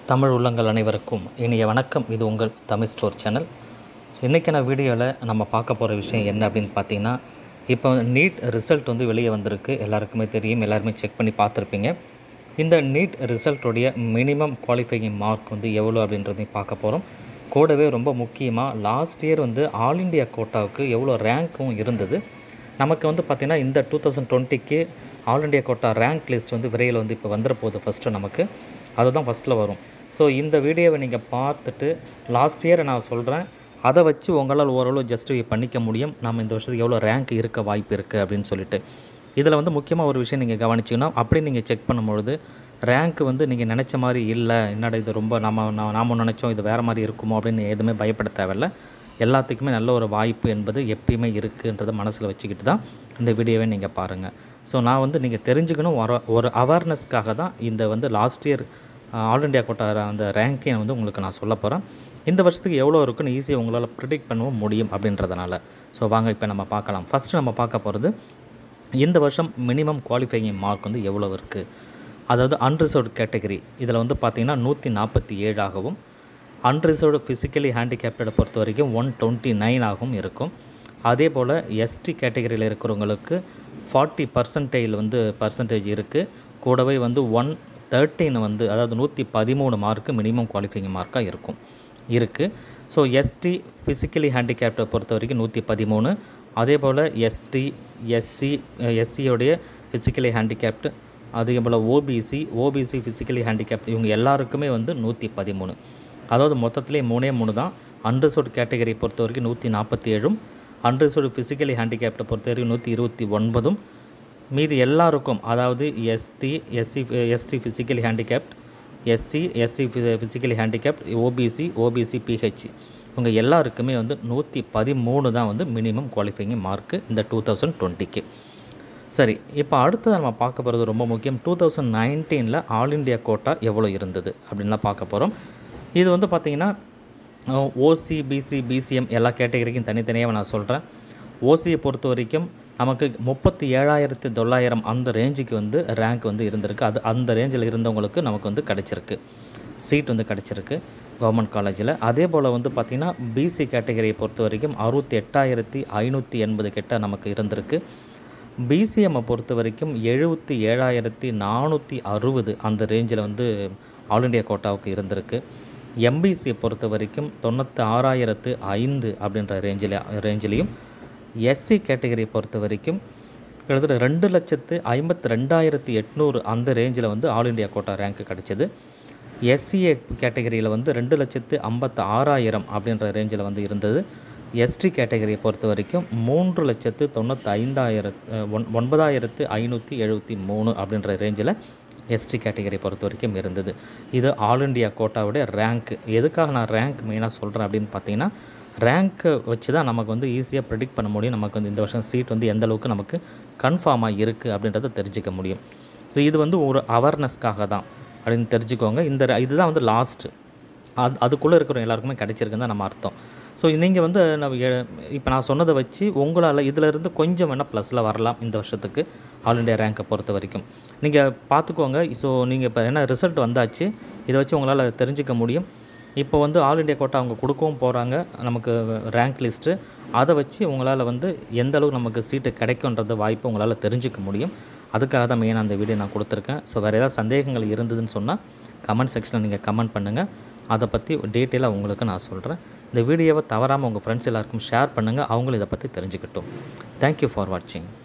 தமிழ் உள்ளங்கள் அனைவருக்கும் இனிய வணக்கம் இது உங்கள் தமிழ் ஸ்டோர் சேனல் ஸோ இன்றைக்கான வீடியோவில் நம்ம பார்க்க போகிற விஷயம் என்ன அப்படின்னு பார்த்தீங்கன்னா இப்போ நீட் ரிசல்ட் வந்து வெளியே வந்திருக்கு எல்லாருக்குமே தெரியும் எல்லாருமே செக் பண்ணி பார்த்துருப்பீங்க இந்த நீட் ரிசல்ட்டுடைய மினிமம் குவாலிஃபையிங் மார்க் வந்து எவ்வளோ அப்படின்றதையும் பார்க்க போகிறோம் கூடவே ரொம்ப முக்கியமாக லாஸ்ட் இயர் வந்து ஆல் இண்டியா கோட்டாவுக்கு எவ்வளோ ரேங்க்கும் இருந்தது நமக்கு வந்து பார்த்திங்கன்னா இந்த டூ தௌசண்ட் டுவெண்ட்டிக்கு all India quota rank list வந்து விரைவில் வந்து இப்போ வந்துட போகுது ஃபஸ்ட்டு நமக்கு அதுதான் ஃபஸ்ட்டில் வரும் ஸோ இந்த வீடியோவை நீங்கள் பார்த்துட்டு லாஸ்ட் இயர் நான் சொல்கிறேன் அதை வச்சு உங்களால் ஓரளவு ஜஸ்டிஃபை பண்ணிக்க முடியும் நம்ம இந்த வருஷத்துக்கு எவ்வளோ ரேங்க் இருக்க வாய்ப்பு இருக்குது அப்படின்னு சொல்லிட்டு இதில் வந்து முக்கியமாக ஒரு விஷயம் நீங்கள் கவனிச்சிங்கன்னா அப்படி நீங்கள் செக் பண்ணும்பொழுது ரேங்க் வந்து நீங்கள் நினச்ச மாதிரி இல்லை என்னடா இது ரொம்ப நம்ம நான் நாம நினச்சோம் இது வேறு மாதிரி இருக்குமோ அப்படின்னு எதுவுமே பயப்பட தேவையில்ல எல்லாத்துக்குமே நல்ல ஒரு வாய்ப்பு என்பது எப்பயுமே இருக்குன்றதை மனசில் வச்சுக்கிட்டு தான் இந்த வீடியோவை நீங்கள் பாருங்கள் ஸோ நான் வந்து நீங்கள் தெரிஞ்சுக்கணும் ஒரு ஒரு அவேர்னஸ்க்காக தான் இந்த வந்து last year all India quota அந்த ரேங்கை வந்து உங்களுக்கு நான் சொல்ல போகிறேன் இந்த வருஷத்துக்கு எவ்வளோ இருக்குன்னு ஈஸியாக உங்களால் ப்ரிடிக்ட் பண்ணவும் முடியும் அப்படின்றதுனால ஸோ வாங்க இப்போ நம்ம பார்க்கலாம் ஃபஸ்ட்டு நம்ம பார்க்க போகிறது இந்த வருஷம் மினிமம் குவாலிஃபையிங் மார்க் வந்து எவ்வளோ இருக்குது அதாவது அன்ரிசர்வ்டு கேட்டகரி இதில் வந்து பார்த்திங்கன்னா நூற்றி நாற்பத்தி ஏழாகவும் அன்ரிசர்வ்டு ஃபிசிக்கலி ஹேண்டிகேப்டை பொறுத்த வரைக்கும் ஒன் டுவெண்ட்டி நைனாகவும் இருக்கும் அதே போல் எஸ்டி கேட்டகரியில் இருக்கிறவங்களுக்கு ஃபார்ட்டி பர்சன்டேஜ் வந்து பர்சன்டேஜ் இருக்குது கூடவே வந்து ஒன் தேர்ட்டின் வந்து அதாவது நூற்றி பதிமூணு மார்க்கு மினிமம் குவாலிஃபைங் மார்க்காக இருக்கும் இருக்குது ஸோ எஸ்டி ஃபிசிக்கலி ஹேண்டிகேப்டை பொறுத்த வரைக்கும் நூற்றி பதிமூணு அதே போல் எஸ்டி எஸ்சி எஸ்சியோடைய ஃபிசிக்கலி ஹேண்டிகேப்டு அதே போல் ஓபிசி ஓபிசி ஃபிசிக்கலி ஹேண்டிகேப்ட் இவங்க எல்லாருக்குமே வந்து நூற்றி பதிமூணு அதாவது மொத்தத்திலே மூணே மூணு தான் அன்ரிசர்வ்டு கேட்டகரி பொறுத்த வரைக்கும் நூற்றி நாற்பத்தி ஏழும் அன்ரிசர்வ்டு ஃபிசிக்கலி ஹேண்டிகேப்டை பொறுத்த வரைக்கும் நூற்றி இருபத்தி ஒன்பதும் மீதி எல்லாருக்கும் அதாவது ST SC ST physically handicapped SC SC physically handicapped OBC OBC PH இவங்க எல்லாருக்குமே வந்து நூற்றி பதிமூணு தான் வந்து மினிமம் குவாலிஃபைங் மார்க்கு இந்த டூ தௌசண்ட் டுவெண்ட்டிக்கு சரி இப்போ அடுத்தது நம்ம பார்க்க போகிறது ரொம்ப முக்கியம் டூ தௌசண்ட் நைன்டீனில் ஆல் இண்டியா கோட்டா எவ்வளோ இருந்தது அப்படின்லாம் பார்க்க போகிறோம் இது வந்து பார்த்திங்கன்னா ஓசி பிசி பிசிஎம் எல்லா கேட்டகரிக்கும் தனித்தனியாக நான் சொல்கிறேன் ஓசியை பொறுத்த வரைக்கும் நமக்கு முப்பத்தி ஏழாயிரத்தி தொள்ளாயிரம் அந்த ரேஞ்சுக்கு வந்து ரேங்க் வந்து இருந்திருக்கு அது அந்த ரேஞ்சில் இருந்தவங்களுக்கு நமக்கு வந்து கிடச்சிருக்கு சீட் வந்து கிடச்சிருக்கு கவர்மெண்ட் காலேஜில் அதே போல் வந்து பார்த்திங்கன்னா பிசி கேட்டகரியை பொறுத்த வரைக்கும் அறுபத்தி எட்டாயிரத்தி ஐநூற்றி எண்பது கிட்ட நமக்கு இருந்திருக்கு பிசிஎம்மை பொறுத்த வரைக்கும் எழுபத்தி ஏழாயிரத்தி நானூற்றி அறுபது அந்த ரேஞ்சில் வந்து ஆல் இண்டியா கோட்டாவுக்கு இருந்திருக்கு எம்பிசியை பொறுத்த வரைக்கும் தொண்ணூற்றி ஆறாயிரத்து ஐந்து அப்படின்ற ரேஞ்சில் ரேஞ்சிலையும் எஸ்சி கேட்டகரியை பொறுத்த வரைக்கும் கிட்டத்தட்ட ரெண்டு லட்சத்து ஐம்பத்தி ரெண்டாயிரத்தி எட்நூறு அந்த ரேஞ்சில் வந்து ஆல் இண்டியா கோட்டா ரேங்க் கிடச்சிது எஸ்சிஏ கேட்டகரியில் வந்து ரெண்டு லட்சத்து ஐம்பத்து ஆறாயிரம் அப்படின்ற ரேஞ்சில் வந்து இருந்தது எஸ்டி கேட்டகரியை பொறுத்த வரைக்கும் மூன்று லட்சத்து தொண்ணூற்றி ஐந்தாயிரத்து ஒன் ஒன்பதாயிரத்து ஐநூற்றி எழுபத்தி மூணு அப்படின்ற ரேஞ்சில் எஸ்டி கேட்டகரி பொறுத்த வரைக்கும் இருந்தது இது ஆல் இண்டியா கோட்டாவுடைய ரேங்க் எதுக்காக நான் ரேங்க் மெயினாக சொல்கிறேன் அப்படின்னு பார்த்தீங்கன்னா ரேங்க்கை வச்சு தான் நமக்கு வந்து ஈஸியாக ப்ரெடிக்ட் பண்ண முடியும் நமக்கு வந்து இந்த வருஷம் சீட் வந்து எந்த அளவுக்கு நமக்கு கன்ஃபார்மாக இருக்குது அப்படின்றத தெரிஞ்சிக்க முடியும் ஸோ இது வந்து ஒரு அவேர்னஸ்க்காக தான் அப்படின்னு தெரிஞ்சுக்கோங்க இந்த இதுதான் வந்து லாஸ்ட்டு அது அதுக்குள்ளே இருக்கிற எல்லாருக்குமே கிடச்சிருக்குன்னு தான் நம்ம அர்த்தம் ஸோ நீங்கள் வந்து நம்ம இப்போ நான் சொன்னதை வச்சு உங்களால் இதிலேருந்து கொஞ்சம் வேணால் ப்ளஸில் வரலாம் இந்த வருஷத்துக்கு ஆல் இண்டியா ரேங்கை பொறுத்த வரைக்கும் நீங்கள் பார்த்துக்கோங்க ஸோ நீங்கள் இப்போ என்ன ரிசல்ட் வந்தாச்சு இதை வச்சு உங்களால் தெரிஞ்சிக்க முடியும் இப்போ வந்து ஆல் இண்டியா கோட்டா அவங்க கொடுக்கவும் போகிறாங்க நமக்கு ரேங்க் லிஸ்ட்டு அதை வச்சு உங்களால் வந்து எந்த அளவுக்கு நமக்கு சீட்டு கிடைக்குன்றது வாய்ப்பு உங்களால் தெரிஞ்சிக்க முடியும் அதுக்காக தான் மெயினாக அந்த வீடியோ நான் கொடுத்துருக்கேன் ஸோ வேறு ஏதாவது சந்தேகங்கள் இருந்ததுன்னு சொன்னால் கமெண்ட் செக்ஷனில் நீங்கள் கமெண்ட் பண்ணுங்கள் அதை பற்றி டீட்டெயிலாக உங்களுக்கு நான் சொல்கிறேன் இந்த வீடியோவை தவறாமல் உங்கள் ஃப்ரெண்ட்ஸ் எல்லாருக்கும் ஷேர் பண்ணுங்கள் அவங்களும் இதை பற்றி தெரிஞ்சுக்கட்டும் தேங்க்யூ ஃபார் வாட்சிங்